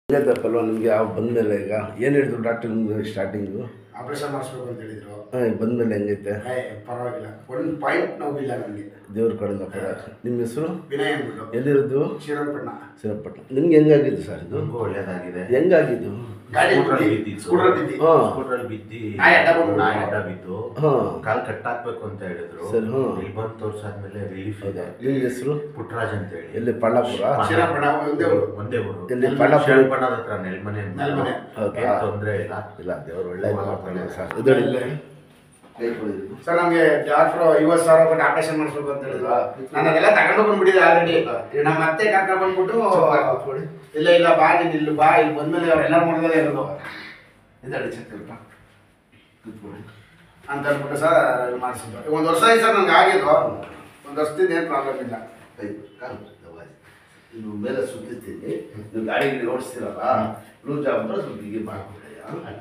ಗೊತ್ತಪ್ಪಲ್ವ ನಿಮಗೆ ಯಾವ ಬಂದಮೇಲೆ ಈಗ ಏನು ಹೇಳಿದ್ರು ಡಾಕ್ಟರ್ ನಿಮ್ಗೆ ಸ್ಟಾರ್ಟಿಂಗು ಆಪರೇಷನ್ ಮಾಡಿಸ್ಬೇಕು ಅಂತ ಹೇಳಿದ್ರು ಹಾಂ ಬಂದಮೇಲೆ ಹೆಂಗೈತೆ ಏ, ಪರವಾಗಿಲ್ಲ ಒಂದು ಪಾಯಿಂಟ್ ನೋವಿಲ್ಲ ನನಗೆ ದೇವ್ರ ಕಡೆಯಿಂದ ಪದ ನಿಮ್ಮ ಹೆಸರು ವಿನಯ್ ಅಂದ್ಬಿಟ್ಟು ಎಲ್ಲಿರೋದು ಶ್ರೀರಂಗಪಟ್ಟಣ ಶ್ರೀರಂಗಪಟ್ಟಣ ನಿಮ್ಗೆ ಹೆಂಗಾಗಿದ್ದು ಸರ್ ಇದು ತುಂಬಾ ಒಳ್ಳೇದಾಗಿದೆ ಹೆಂಗಾಗಿದ್ದು ಗಾಡಿ ಸ್ಕೂಟ್ರಲ್ಲಿ ಬಿದ್ದಿ- ಬಿದ್ದಿತ್ತು. ಸ್ಕೂಟ್ರಲ್ಲಿ ಬಿದ್ದಿ. ಹಾಂ ಸ್ಕೂಟ್ರಲ್ಲಿ ಬಿದ್ದಿ ನಾಯಿ ಅಡ್ಡ ಬಂದ್ಬಿಟ್ಟು. ನಾಯಿ ಅಡ್ಡ ಬಿದ್ದು ಹಾಂ ಕಾಲ್ ಕಟ್ ಹಾಕ್ಬೇಕು ಅಂತ ಹೇಳಿದ್ರು ಸರಿ, ಹ್ಮ್. ಇಲ್ಲಿ ಬಂದು ತೋರ್ಸಾದ್ಮೇಲೆ ರಿಲೀಫ್ ಹೌದಾ ಇದೆ ನಿಮ್ಮ ಹೆಸರು ಪುಟ್ಟರಾಜ್ ಅಂತ ಹೇಳಿ ಎಲ್ಲಿ ಪಳ್ಳಾಪುರ ಶ್ರೀರಂಗಪಟ್ಟಣ ಒಂದೇ ಊರು ಒಂದೇ ಊರು ಎಲ್ಲಿ ಪಳ್ಳಾಪುರ? ಶ್ರೀರಂಗಪಟ್ಟಣದ ಹತ್ರ ನೆಲ್ಮನೆ ಅಂತ. ನೆಲ್ಮನೆ. ಹೌದಾ? ಏನ್ ತೊಂದ್ರೆ ಇಲ್ಲ ಇಲ್ಲ ದೇವ್ರು ಒಳ್ಳೆ ಮಾಡ್ತಾನೆ ಸರ್ ಇದು ಇಲ್ಲೇ ಕೈ ಕೊಡಿದ್ರು ಸರ್ ನಮಗೆ ಡಾಕ್ಟ್ರು ಐವತ್ತು ಸಾವಿರ ಕೊಟ್ಟು ಆಪರೇಷನ್ ಮಾಡಿಸ್ಬೇಕು ಅಂತ ಹೇಳಿದ್ರು ನಾನು ಅದೆಲ್ಲ ತಗೊಂಡು ಬಂದ್ಬಿಟ್ಟಿದ್ದೆ ಆಲ್ರೆಡಿ ನಮ್ಮ ಮತ್ತೆ ಕರ್ಕೊಂಡು ಬಂದ್ಬಿಟ್ಟು ಕೊಡಿ ಇಲ್ಲ ಇಲ್ಲ ಬಾ ನೀನು ಇಲ್ಲಿ ಬಾ ಇಲ್ಲಿ ಬಂದ್ಮೇಲೆ ಅವರೆಲ್ಲ ನೋಡಿದ್ರೆ ಇರೋದು ಇದಳಿ ಚಕ್ರಪ್ಪ ಕೂತ್ಕೊಳ್ಳಿ ಅಂತ ಅಂದ್ಬಿಟ್ಟು ಸರ್ ಮಾಡಿಸಿದ್ದು ಒಂದು ವರ್ಷ ಆಯ್ತು ಸರ್ ನಂಗೆ ಆಗಿದ್ದು ಒಂದು ವರ್ಷದಿಂದ ಏನು ಪ್ರಾಬ್ಲಮ್ ಇಲ್ಲ ಕೈ ಕಾಲು ದಬಾಯಿಸಿ. ಇದು ಮೇಲೆ ಸುತ್ತಿರ್ತೀನಿ ನೀವು ಗಾಡಿ ಗಿಡಿ ಓಡಿಸ್ತೀರಲ್ಲ ಲೂಸ್ ಆಗ್ಬಿಟ್ರೆ ಸ್ವಲ್ಪ ಹೀಗೆ ಮಾಡ್ಬಿಡಿ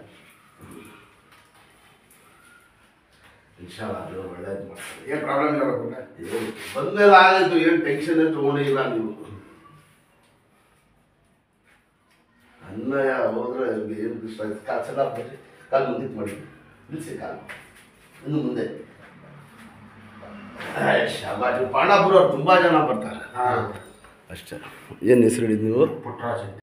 ಇನ್ಶಾಲ್ಲ ಅದು ಒಳ್ಳೇದು ಮಾಡ್ತಾರೆ ಏನು ಪ್ರಾಬ್ಲಮ್ ಇಲ್ಲ ಗೊತ್ತಿಲ್ಲ ಏನು ಬಂದ್ಮೇಲೆ ಆಗಾಯ್ತು ಏನು ಟೆನ್ಷನ್ ತೊಗೊಂಡಿಲ್ಲ ನೀವು ಅನ್ಯಾಯ ಹೋದ್ರೆ ಅವ್ರಿಗೆ ಏನು ಇಷ್ಟ ಆಯ್ತು ಕಾಲು ಸಲ ಬರ್ರಿ ಕಾಲು ಮುಂದಕ್ಕೆ ಮಾಡಿ ನಿಲ್ಲಿಸಿ ಕಾಲು ಇನ್ನು ಮುಂದೆ ಶಾಬಾಜ್ ಪಾಂಡಾಪುರ ಅವ್ರು ತುಂಬ ಜನ ಬರ್ತಾರೆ ಹಾಂ ಅಷ್ಟೇ ಏನು ಹೆಸರು ಹಿಡಿದು ನೀವು ಪುಟ್ಟರಾಜ್ ಅಂತ